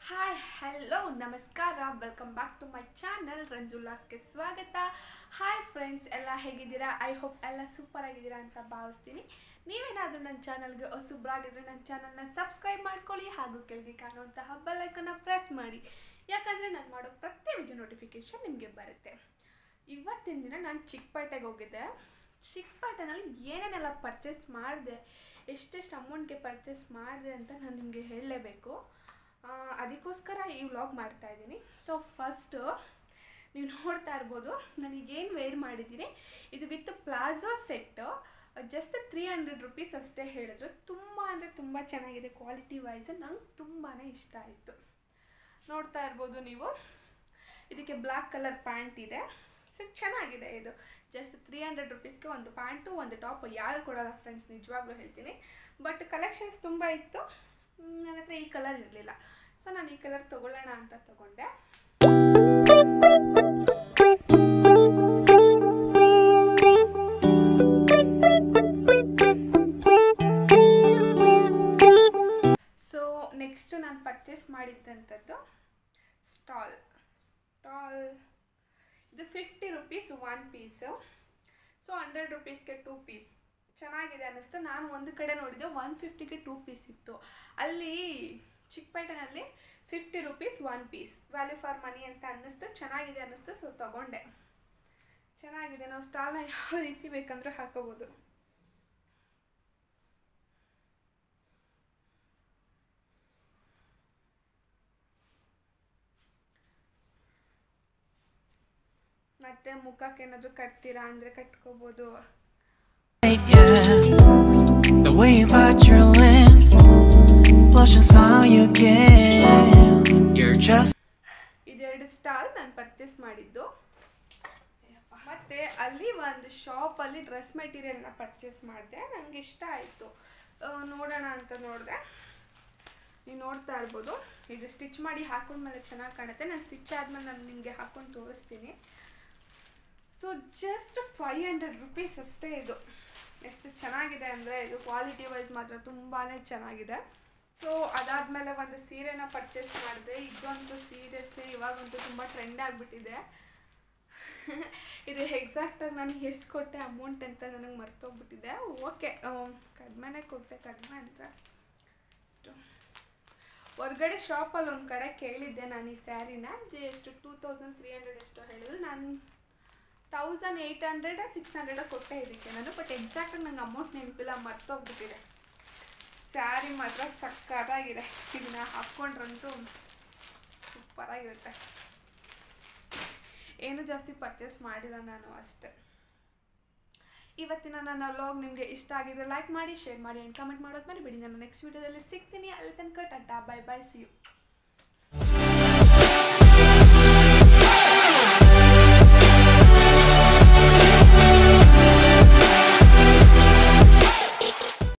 Hi hello ನಮಸ್ಕಾರ welcome back to my channel ರಂಜುಲಾಸ್ಗೆ ಸ್ವಾಗತ ಹಾಯ್ ಫ್ರೆಂಡ್ಸ್ ಎಲ್ಲ ಹೇಗಿದ್ದೀರಾ ಐ ಹೋಪ್ ಎಲ್ಲ ಸೂಪರ್ ಆಗಿದ್ದೀರಾ ಅಂತ ಭಾವಿಸ್ತೀನಿ ನೀವೇನಾದರೂ ನನ್ನ ಚಾನಲ್ಗೆ ಹೊಸಬ್ರಾಗಿದ್ರೆ ನನ್ನ ಚಾನಲ್ನ ಸಬ್ಸ್ಕ್ರೈಬ್ ಮಾಡ್ಕೊಳ್ಳಿ ಹಾಗೂ ಕೆಳಗೆ ಕಾಣುವಂತಹ ಬೆಲ್ಲೈಕನ್ನ ಪ್ರೆಸ್ ಮಾಡಿ ಯಾಕಂದರೆ ನಾನು ಮಾಡೋ ಪ್ರತಿ ವಿಡಿಯೋ ನೋಟಿಫಿಕೇಷನ್ ನಿಮಗೆ ಬರುತ್ತೆ ಇವತ್ತಿನ ದಿನ ನಾನು ಚಿಕ್ಕಪೇಟೆಗೆ ಹೋಗಿದ್ದೆ ಚಿಕ್ಕಪೇಟೆನಲ್ಲಿ ಏನೇನೆಲ್ಲ ಪರ್ಚೇಸ್ ಮಾಡಿದೆ ಎಷ್ಟೆಷ್ಟು ಅಮೌಂಟ್ಗೆ ಪರ್ಚೇಸ್ ಮಾಡಿದೆ ಅಂತ ನಾನು ನಿಮಗೆ ಹೇಳಲೇಬೇಕು ಅದಕ್ಕೋಸ್ಕರ ಈ ವ್ಲಾಗ್ ಮಾಡ್ತಾ ಇದ್ದೀನಿ ಸೊ ಫಸ್ಟು ನೀವು ನೋಡ್ತಾ ಇರ್ಬೋದು ನನಗೇನು ವೇರ್ ಮಾಡಿದ್ದೀನಿ ಇದು with palazzo set just three hundred rupees ಅಷ್ಟೇ ಹೇಳಿದ್ರು ತುಂಬ ಅಂದರೆ ತುಂಬ ಚೆನ್ನಾಗಿದೆ ಕ್ವಾಲಿಟಿ ವೈಸ್ ನಂಗೆ ತುಂಬಾ ಇಷ್ಟ ಆಯಿತು ನೋಡ್ತಾ ಇರ್ಬೋದು ನೀವು ಇದಕ್ಕೆ ಬ್ಲ್ಯಾಕ್ ಕಲರ್ ಪ್ಯಾಂಟ್ ಇದೆ ಸೊ ಚೆನ್ನಾಗಿದೆ ಇದು ಜಸ್ಟ್ ತ್ರೀ ಹಂಡ್ರೆಡ್ ರುಪೀಸ್ಗೆ ಒಂದು ಪ್ಯಾಂಟು ಒಂದು ಟಾಪ್ ಯಾರು ಕೊಡಲ್ಲ ಫ್ರೆಂಡ್ಸ್ ನಿಜವಾಗ್ಲೂ ಹೇಳ್ತೀನಿ ಬಟ್ ಕಲೆಕ್ಷನ್ಸ್ ತುಂಬ ಇತ್ತು ನನ್ನ ಹತ್ರ ಈ ಕಲರ್ ಇರಲಿಲ್ಲ ಸೊ ನಾನು ಈ ಕಲರ್ ತೊಗೊಳ್ಳೋಣ ಅಂತ ತೊಗೊಂಡೆ ಸೊ ನೆಕ್ಸ್ಟು ನಾನು ಪರ್ಚೇಸ್ ಮಾಡಿದ್ದಂಥದ್ದು ಸ್ಟಾಲ್ ಸ್ಟಾಲ್ ಇದು fifty rupees one piece so hundred ರುಪೀಸ್ಗೆ ಟೂ ಪೀಸ್ ಚೆನ್ನಾಗಿದೆ ಅನ್ನಿಸ್ತು ನಾನು ಒಂದು ಕಡೆ ನೋಡಿದೆ ಒನ್ ಫಿಫ್ಟಿಗೆ ಟೂ ಪೀಸ್ ಇತ್ತು ಅಲ್ಲಿ ಚಿಕ್ಕಪೇಟೆನಲ್ಲಿ fifty rupees one piece value for money ಅಂತ ಅನ್ನಿಸ್ತು ಚೆನ್ನಾಗಿದೆ ಅನ್ನಿಸ್ತು ಸೊ ತಗೊಂಡೆ ಚೆನ್ನಾಗಿದೆ ನಾವು ಸ್ಟಾಲ್ನ ಯಾವ ರೀತಿ ಬೇಕಂದ್ರೂ ಹಾಕೋಬೋದು ಮತ್ತೆ ಮುಖಕ್ಕೆ ಏನಾದರೂ ಕಟ್ತೀರಾ ಅಂದರೆ ಕಟ್ಕೋಬೋದು yeah. The way you bite your lips, blush and smile you give. You're just ಇದೆರಡು ಸ್ಟಾಲ್ ನಾನು ಪರ್ಚೇಸ್ ಮಾಡಿದ್ದು ಮತ್ತು ಅಲ್ಲಿ ಒಂದು ಶಾಪಲ್ಲಿ ಡ್ರೆಸ್ ಮೆಟೀರಿಯಲ್ನ ಪರ್ಚೇಸ್ ಮಾಡಿದೆ ನನಗೆ ಇಷ್ಟ ಆಯಿತು ನೋಡೋಣ ಅಂತ ನೋಡಿದೆ ನೀವು ನೋಡ್ತಾ ಇರ್ಬೋದು ಇದು ಸ್ಟಿಚ್ ಮಾಡಿ ಹಾಕೊಂಡ್ಮೇಲೆ ಚೆನ್ನಾಗಿ ಕಾಣುತ್ತೆ ನಾನು ಸ್ಟಿಚ್ ಆದಮೇಲೆ ನಾನು ನಿಮಗೆ ಹಾಕೊಂಡು ತೋರಿಸ್ತೀನಿ so just five hundred rupees ಅಷ್ಟೇ ಇದು ಎಷ್ಟು ಚೆನ್ನಾಗಿದೆ ಅಂದರೆ ಇದು ಕ್ವಾಲಿಟಿ ವೈಸ್ ಮಾತ್ರ ತುಂಬಾ ಚೆನ್ನಾಗಿದೆ ಸೊ ಅದಾದಮೇಲೆ ಒಂದು ಸೀರೆನ ಪರ್ಚೇಸ್ ಮಾಡಿದೆ ಇದಂತೂ ಸೀರಿಯಸ್ಲಿ ಇವಾಗಂತೂ ತುಂಬ ಟ್ರೆಂಡ್ ಆಗಿಬಿಟ್ಟಿದೆ ಇದು ಎಕ್ಸಾಕ್ಟಾಗಿ ನಾನು ಎಷ್ಟು ಕೊಟ್ಟೆ ಅಮೌಂಟ್ ಅಂತ ನನಗೆ ಮರ್ತೋಗ್ಬಿಟ್ಟಿದೆ ಓಕೆ ಕಡಿಮೆನೇ ಕೊಟ್ಟೆ ಕಡಿಮೆ ಅಂದರೆ ಅಷ್ಟು ಹೊರ್ಗಡೆ ಶಾಪಲ್ಲಿ ಒಂದು ಕಡೆ ಕೇಳಿದ್ದೆ ನಾನು ಈ ಸ್ಯಾರಿನ ಜೆ ಎಷ್ಟು ಟೂ ತೌಸಂಡ್ ತ್ರೀ ಹಂಡ್ರೆಡ್ ಎಷ್ಟೋ ಹೇಳಿದ್ರು ನಾನು thousand eight hundred six hundred ಕೊಟ್ಟೆ ಇದಕ್ಕೆ ನಾನು ಬಟ್ ಎಕ್ಸಾಕ್ಟಾಗಿ ನಂಗೆ ಅಮೌಂಟ್ ನೆನಪಿಲ್ಲ ಮರ್ತೋಗ್ಬಿಟ್ಟಿದೆ ಸ್ಯಾರಿ ಮಾತ್ರ ಸಕ್ಕತ್ತಾಗಿದೆ ಇದನ್ನ ಹಾಕ್ಕೊಂಡ್ರಂತೂ ಸೂಪರಾಗಿರುತ್ತೆ ಏನು ಜಾಸ್ತಿ ಪರ್ಚೇಸ್ ಮಾಡಿಲ್ಲ ನಾನು ಅಷ್ಟೆ ಇವತ್ತಿನ ನನ್ನ ವ್ಲಾಗ್ ನಿಮಗೆ ಇಷ್ಟ ಆಗಿದ್ರೆ ಲೈಕ್ ಮಾಡಿ ಶೇರ್ ಮಾಡಿ ಆ್ಯಂಡ್ ಕಮೆಂಟ್ ಮಾಡೋದು ಮರಿಬೇಡಿ ನಾನು ನೆಕ್ಸ್ಟ್ ವೀಡಿಯೋದಲ್ಲಿ ಸಿಗ್ತೀನಿ ಅಲ್ಲಿ ತನಕ tata bye bye see you